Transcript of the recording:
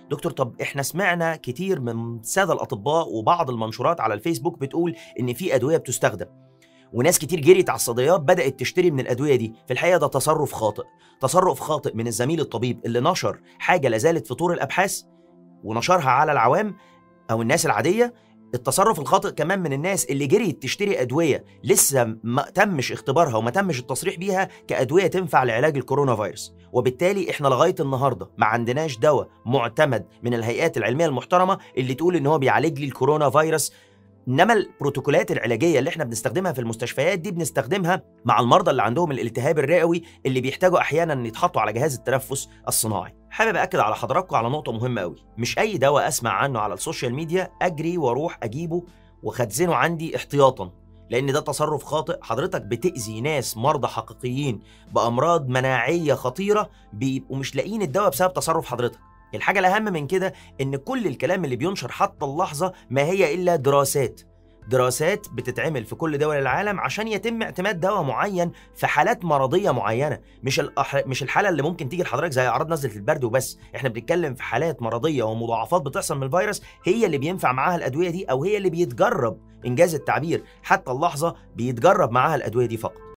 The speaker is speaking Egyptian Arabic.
دكتور طب احنا سمعنا كتير من الساده الاطباء وبعض المنشورات على الفيسبوك بتقول ان في ادويه بتستخدم وناس كتير جريت على الصيدليات بدات تشتري من الادويه دي في الحقيقه ده تصرف خاطئ تصرف خاطئ من الزميل الطبيب اللي نشر حاجه لازالت في طور الابحاث ونشرها على العوام او الناس العاديه التصرف الخاطئ كمان من الناس اللي جريت تشتري ادويه لسه ما تمش اختبارها وما تمش التصريح بيها كادويه تنفع لعلاج الكورونا فيروس وبالتالي احنا لغايه النهارده ما عندناش دواء معتمد من الهيئات العلميه المحترمه اللي تقول ان هو بيعالج لي الكورونا فيروس انما البروتوكولات العلاجيه اللي احنا بنستخدمها في المستشفيات دي بنستخدمها مع المرضى اللي عندهم الالتهاب الرئوي اللي بيحتاجوا احيانا ان يتحطوا على جهاز التنفس الصناعي حابب اكد على حضراتكم على نقطه مهمه قوي مش اي دواء اسمع عنه على السوشيال ميديا اجري واروح اجيبه واخزنه عندي احتياطا لان ده تصرف خاطئ حضرتك بتاذي ناس مرضى حقيقيين بامراض مناعيه خطيره بيبقوا مش لاقيين الدواء بسبب تصرف حضرتك الحاجة الأهم من كده إن كل الكلام اللي بينشر حتى اللحظة ما هي إلا دراسات دراسات بتتعمل في كل دول العالم عشان يتم اعتماد دواء معين في حالات مرضيه معينه مش الأح... مش الحاله اللي ممكن تيجي لحضرتك زي اعراض نزله البرد وبس احنا بنتكلم في حالات مرضيه ومضاعفات بتحصل من الفيروس هي اللي بينفع معاها الادويه دي او هي اللي بيتجرب انجاز التعبير حتى اللحظه بيتجرب معاها الادويه دي فقط